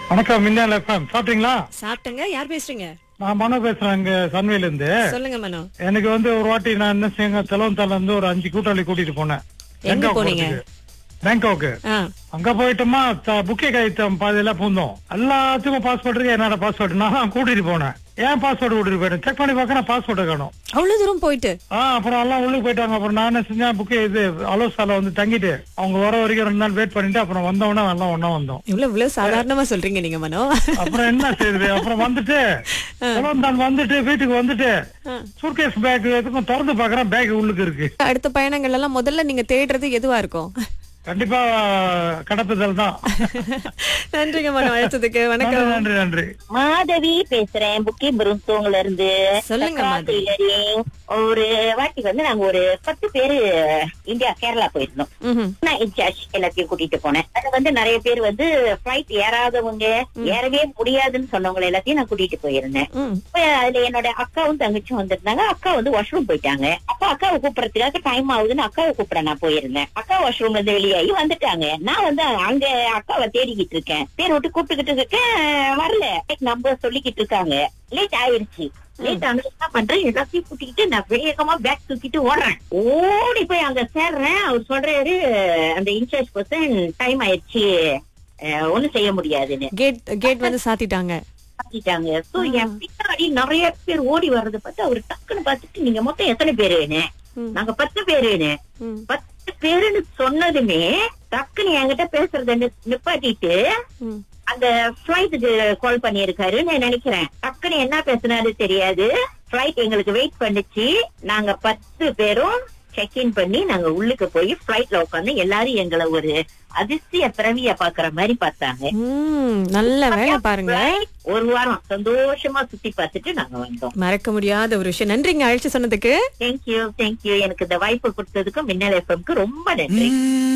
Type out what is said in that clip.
வணக்கம் மின்னல் எஃப்எம் சாப்பிட்டீங்களா சாப்பிட்டங்க யார் பேசுறீங்க நான் மனோ பேசுறேன் இங்க சன்வேல இருந்து சொல்லுங்க மனோ எனக்கு வந்து ஒரு வாட்டி நான் என்ன செய்யுங்க தெலவந்தால இருந்து ஒரு அஞ்சு கூட்டாளி கூட்டிட்டு போனேன் எங்க பேங்காக் போனீங்க? போறதுக்கு. பேங்காக்கு ஆ அங்க போயிட்டோமா த- புக்கே கைத்தம் பாதையில பூந்தோம் எல்லாத்துக்கும் பாஸ்போர்ட் இருக்கு என்னோட பாஸ்போர்ட் நான் கூட்டிட்டு போனேன் ஏன் பாஸ்போர்ட் கூட்டிட்டு போயிட்டேன் செக் பண்ணி பார்க்க நான் பாஸ்போர்ட் காணும் அவ்வளவு தூரம் போயிட்டு ஆ அப்புறம் எல்லாம் உள்ளுக்கு போயிட்டாங்க அப்புறம் நான் என்ன செஞ்சேன் புக்கே இது அலோசால வந்து தங்கிட்டு அவங்க வர வரைக்கும் ரெண்டு நாள் வெயிட் பண்ணிட்டு அப்புறம் வந்தவொடனே எல்லாம் ஒண்ணா வந்தோம் இவ்வளவு இவ்வளவு சாதாரணமா சொல்றீங்க நீங்க மனோ அப்புறம் என்ன செய்யுது அப்புறம் வந்துட்டு தான் வந்துட்டு வீட்டுக்கு வந்துட்டு சூட்கேஸ் பேக் எதுக்கும் திறந்து பாக்குறேன் பேக் உள்ளுக்கு இருக்கு அடுத்த பயணங்கள் எல்லாம் முதல்ல நீங்க தேடுறது எதுவா இருக்கும் கண்டிப்பா கடத்துதல் தான் நன்றிங்க மனோ அழைச்சதுக்கு நன்றி வணக்கம் நன்றி நன்றி மாதவி பேசுறேன் புக்கி புருந்தோங்கல இருந்து சொல்லுங்க, சக்கரா மாதவி. டெய்லரிங். ஒரு வாட்டி வந்து நாங்க ஒரு பத்து பேரு இந்தியா கேரளா போயிருந்தோம் ம்ஹும். நான் இன்சார்ஜ் எல்லாத்தையும் கூட்டிட்டு போனேன் அது வந்து நிறைய பேர் வந்து பிளைட் ஏறாதவங்க ஏறவே முடியாதுன்னு சொன்னவங்க எல்லாத்தையும் நான் கூட்டிட்டு போயிருந்தேன் ம். இப்ப அதுல என்னோட அக்காவும் தங்கச்சியும் வந்திருந்தாங்க அக்கா வந்து வாஷ்ரூம் போயிட்டாங்க அப்ப அக்காவை கூப்பிடறதுக்காக டைம் ஆகுதுன்னு அக்காவை கூப்பிட நான் போயிருந்தேன் அக்கா வாஷ்ரூம்ல இருந்து வெளியாகி வந்துட்டாங்க நான் வந்து அங்க அக்காவை தேடிக்கிட்டு இருக்கேன் பேர் விட்டு கூப்பிட்டுக்கிட்டு இருக்கேன் வரல நம்பர் சொல்லிக்கிட்டு இருக்காங்க லேட் ஆயிருச்சு லேட் ஆனது என்ன பண்றேன் எல்லாத்தையும் கூட்டிக்கிட்டு நான் வேகமா பேக் தூக்கிட்டு ஓடுறேன் ஓடி போய் அங்க சேர்றேன் அவர் சொல்றாரு அந்த இன்சார்ஜ் பர்சன் டைம் ஆயிடுச்சு அஹ், ஒண்ணும் செய்ய முடியாதுன்னு கேட் கேட் வந்து சாத்திட்டாங்க மாத்திட்டாங்க சோ என் பின்னாடி நிறைய பேர் ஓடி வர்றதை பார்த்து அவர் டக்குன்னு பார்த்துட்டு நீங்க மொத்தம் எத்தனை பேருன்னு ம். நாங்க பத்து பேருன்னு ம். பத்து பேருன்னு சொன்னதுமே டக்குன்னு என்கிட்ட பேசுறத நி- நிப்பாட்டிட்டு ம். அந்த பிளைட்டுக்கு கால் பண்ணியிருக்காரு நான் நினைக்கிறேன் டக்குன்னு என்ன பேசுனாரு தெரியாது பிளைட் எங்களுக்கு வெயிட் பண்ணுச்சு நாங்க பத்து பேரும் செக் இன் பண்ணி நாங்க உள்ளுக்கு போய் பிளைட்ல உட்காந்து எல்லாரும் எங்களை ஒரு அதிசய பிறவிய பாக்குற மாதிரி பார்த்தாங்க ம், நல்ல வேலை பாருங்க ஒரு வாரம் சந்தோஷமா சுத்தி பார்த்துட்டு நாங்க வந்தோம் மறக்க முடியாத ஒரு விஷயம் நன்றிங்க அழைச்சு சொன்னதுக்கு தேங்க்யூ தேங்க்யூ எனக்கு இந்த வாய்ப்பு கொடுத்ததுக்கும் மின்னல் எஃப்எம்க்கு ரொம்ப நன்றி